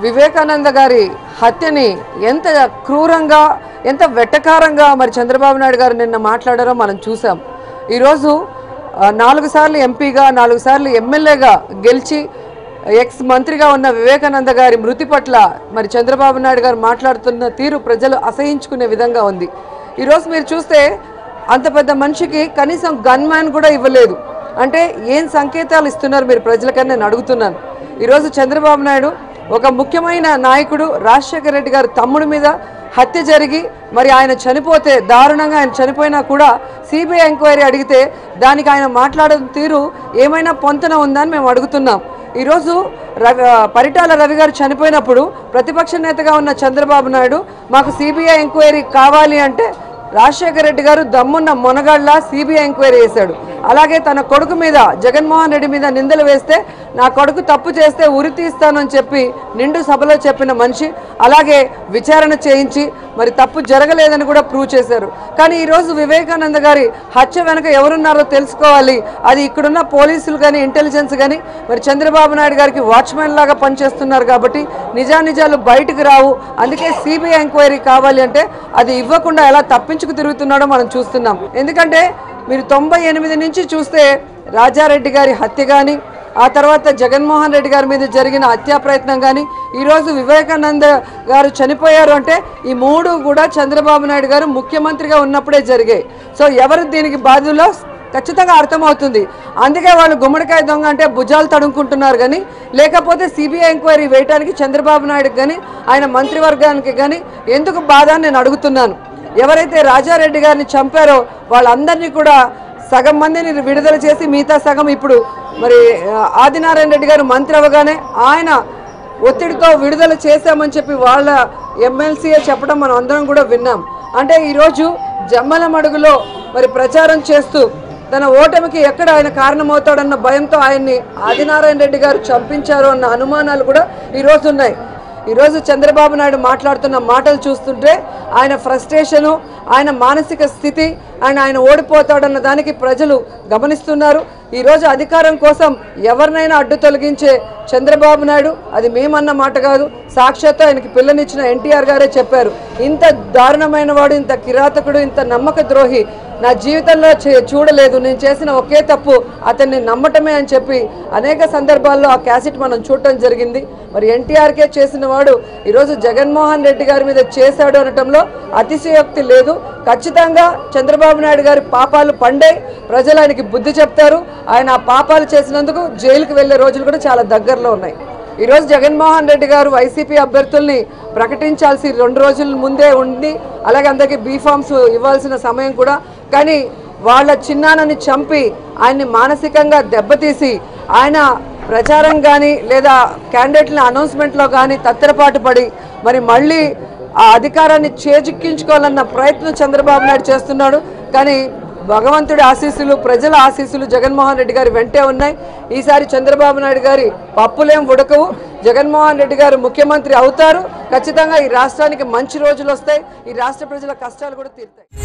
వివేకానంద గారి హత్యని ఎంత క్రూరంగా ఎంత వెట్టకారంగా మరి చంద్రబాబు నాయుడు గారు నిన్న మాట్లాడారో మనం చూసాం ఈరోజు ఆ, నాలుగు సార్లు ఎంపీగా నాలుగు సార్లు ఎమ్మెల్యేగా గెలిచి ఎక్స్ మంత్రిగా ఉన్న వివేకానంద గారి మృతి పట్ల మరి చంద్రబాబు నాయుడు గారు మాట్లాడుతున్న తీరు ప్రజలు అసహించుకునే విధంగా ఉంది ఈరోజు మీరు చూస్తే అంత పెద్ద మనిషికి కనీసం గన్ మ్యాన్ కూడా ఇవ్వలేదు అంటే ఏం సంకేతాలు ఇస్తున్నారు మీరు ప్రజలకని నేను అడుగుతున్నాను ఈరోజు చంద్రబాబు నాయుడు ఒక ముఖ్యమైన నాయకుడు రాజశేఖర రెడ్డి గారి తమ్ముడి మీద హత్య జరిగి మరి ఆయన చనిపోతే దారుణంగా ఆయన చనిపోయినా కూడా సిబిఐ ఎంక్వైరీ అడిగితే దానికి ఆయన మాట్లాడిన తీరు ఏమైనా పొంతన ఉందని మేము అడుగుతున్నాం ఈరోజు రవి ఆ, పరిటాల రవి గారు చనిపోయినప్పుడు ప్రతిపక్ష నేతగా ఉన్న చంద్రబాబు నాయుడు మాకు సిబిఐ ఎంక్వైరీ కావాలి అంటే రాజశేఖర రెడ్డి గారు దమ్మున్న మొనగాళ్ళ సిబిఐ ఎంక్వైరీ చేశాడు అలాగే తన కొడుకు మీద జగన్మోహన్ రెడ్డి మీద నిందలు వేస్తే నా కొడుకు తప్పు చేస్తే ఉరి తీస్తానని చెప్పి నిండు సభలో చెప్పిన మనిషి అలాగే విచారణ చేయించి మరి తప్పు జరగలేదని కూడా ప్రూవ్ చేశారు కానీ ఈరోజు వివేకానంద గారి హత్య వెనక ఎవరున్నారో తెలుసుకోవాలి అది ఇక్కడున్న పోలీసులు కానీ ఇంటెలిజెన్స్ కానీ మరి చంద్రబాబు నాయుడు గారికి వాచ్మెన్ లాగా పనిచేస్తున్నారు కాబట్టి నిజానిజాలు బయటకు రావు అందుకే సిబిఐ ఎంక్వైరీ కావాలి అంటే అది ఇవ్వకుండా ఎలా తప్పించుకు తిరుగుతున్నాడో మనం చూస్తున్నాం ఎందుకంటే మీరు తొంభై ఎనిమిది నుంచి చూస్తే రాజారెడ్డి గారి హత్య కానీ ఆ తర్వాత జగన్మోహన్ రెడ్డి గారి మీద జరిగిన హత్యా ప్రయత్నం కానీ ఈరోజు వివేకానంద గారు చనిపోయారు అంటే ఈ మూడు కూడా చంద్రబాబు నాయుడు గారు ముఖ్యమంత్రిగా ఉన్నప్పుడే జరిగాయి సో ఎవరు దీనికి బాధ్యులో ఖచ్చితంగా అర్థమవుతుంది అందుకే వాళ్ళు గుమ్మడికాయ దొంగ అంటే భుజాలు తడుముకుంటున్నారు కానీ లేకపోతే సిబిఐ ఎంక్వైరీ వేయడానికి చంద్రబాబు నాయుడుకి కానీ ఆయన మంత్రివర్గానికి కానీ ఎందుకు బాధ అని నేను అడుగుతున్నాను ఎవరైతే రాజారెడ్డి గారిని చంపారో వాళ్ళందరినీ కూడా సగం మందిని విడుదల చేసి మిగతా సగం ఇప్పుడు మరి ఆ, ఆదినారాయణ రెడ్డి గారు మంత్రి అవ్వగానే ఆయన ఒత్తిడితో విడుదల చేశామని చెప్పి వాళ్ళ ఎమ్మెల్సీఏ చెప్పడం మనం అందరం కూడా విన్నాం అంటే ఈరోజు జమ్మల మడుగులో మరి ప్రచారం చేస్తూ తన ఓటమికి ఎక్కడ ఆయన కారణమవుతాడన్న భయంతో ఆయన్ని ఆదినారాయణ రెడ్డి గారు చంపించారు అన్న అనుమానాలు కూడా ఈరోజు ఉన్నాయి ఈరోజు చంద్రబాబు నాయుడు మాట్లాడుతున్న మాటలు చూస్తుంటే ఆయన ఫ్రస్ట్రేషను ఆయన మానసిక స్థితి అండ్ ఆయన ఓడిపోతాడన్న దానికి ప్రజలు గమనిస్తున్నారు ఈరోజు అధికారం కోసం ఎవరినైనా అడ్డు తొలగించే చంద్రబాబు నాయుడు అది మేమన్న మాట కాదు సాక్షాత్తు ఆయనకి పిల్లనిచ్చిన ఎన్టీఆర్ గారే చెప్పారు ఇంత దారుణమైన వాడు ఇంత కిరాతకుడు ఇంత నమ్మక ద్రోహి నా జీవితంలో చే- చూడలేదు నేను చేసిన ఒకే తప్పు అతన్ని నమ్మటమే అని చెప్పి అనేక సందర్భాల్లో ఆ క్యాసెట్ మనం చూడటం జరిగింది మరి ఎన్టీఆర్కే చేసిన వాడు ఈరోజు జగన్మోహన్ రెడ్డి గారి మీద చేశాడు అనటంలో అతిశయోక్తి లేదు ఖచ్చితంగా చంద్రబాబు నాయుడు గారి పాపాలు పండే ప్రజలు ఆయనకి బుద్ధి చెప్తారు ఆయన ఆ పాపాలు చేసినందుకు జైలుకి వెళ్ళే రోజులు కూడా చాలా దగ్గరలో ఉన్నాయి ఈరోజు జగన్మోహన్ రెడ్డి గారు వైసీపీ అభ్యర్థుల్ని ప్రకటించాల్సి రెండు రోజుల ముందే ఉంది అలాగే అందరికీ బీఫామ్స్ ఇవ్వాల్సిన సమయం కూడా కానీ వాళ్ళ చిన్నానని చంపి ఆయన్ని మానసికంగా దెబ్బతీసి ఆయన ప్రచారం కానీ లేదా క్యాండిడేట్ల అనౌన్స్మెంట్లో కానీ తత్తరపాటు పడి మరి మళ్ళీ ఆ అధికారాన్ని చేజిక్కించుకోవాలన్న ప్రయత్నం చంద్రబాబు నాయుడు చేస్తున్నాడు కానీ భగవంతుడి ఆశీస్సులు ప్రజల ఆశీస్సులు జగన్మోహన్ రెడ్డి గారి వెంటే ఉన్నాయి ఈసారి చంద్రబాబు నాయుడు గారి పప్పులేం ఉడకవు జగన్మోహన్ రెడ్డి గారు ముఖ్యమంత్రి అవుతారు ఖచ్చితంగా ఈ రాష్ట్రానికి మంచి రోజులు వస్తాయి ఈ రాష్ట్ర ప్రజల కష్టాలు కూడా తీరుతాయి